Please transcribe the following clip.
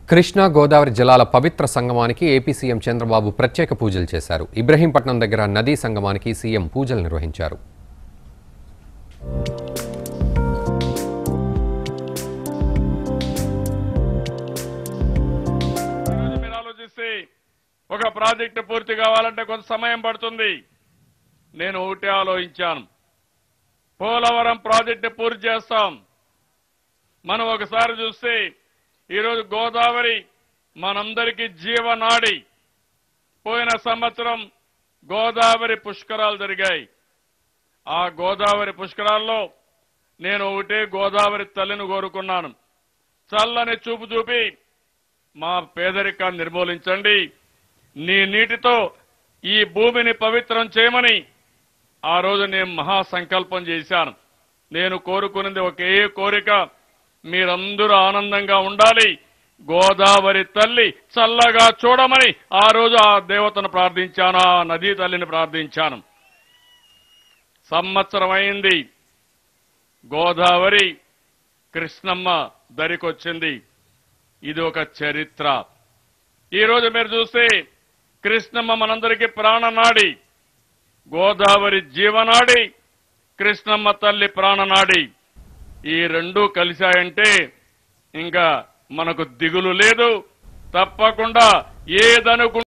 కృష్ణా గోదావరి జలాల పవిత్ర సంగమానికి ఏపీ సీఎం చంద్రబాబు ప్రత్యేక పూజలు చేశారు ఇబ్రహీంపట్నం దగ్గర నదీ సంగమానికి సీఎం పూజలు నిర్వహించారు ఈరోజు మీరు ఆలోచిస్తే ఒక ప్రాజెక్టు పూర్తి కావాలంటే కొంత సమయం పడుతుంది నేను ఒకటే ఆలోచించాను పోలవరం ప్రాజెక్టు పూర్తి చేస్తాం మనం ఒకసారి చూస్తే ఈరోజు గోదావరి మనందరికీ జీవనాడి పోయిన సంవత్సరం గోదావరి పుష్కరాలు జరిగాయి ఆ గోదావరి పుష్కరాల్లో నేను ఒకటే గోదావరి తల్లిని కోరుకున్నాను చల్లని చూపు చూపి మా పేదరికాన్ని నిర్మూలించండి నీ నీటితో ఈ భూమిని పవిత్రం చేయమని ఆ రోజు నేను మహా సంకల్పం చేశాను నేను కోరుకున్నది ఒకే కోరిక మీరందరూ ఆనందంగా ఉండాలి గోదావరి తల్లి చల్లగా చూడమని ఆ రోజు ఆ దేవతను ప్రార్థించాను ఆ నదీ తల్లిని ప్రార్థించాను సంవత్సరం అయింది గోదావరి కృష్ణమ్మ దరికొచ్చింది ఇది ఒక చరిత్ర ఈ రోజు మీరు చూస్తే కృష్ణమ్మ మనందరికీ ప్రాణనాడి గోదావరి జీవనాడి కృష్ణమ్మ తల్లి ప్రాణనాడి ఈ రెండూ కలిశాయంటే ఇంకా మనకు దిగులు లేదు తప్పకుండా ఏదనుకు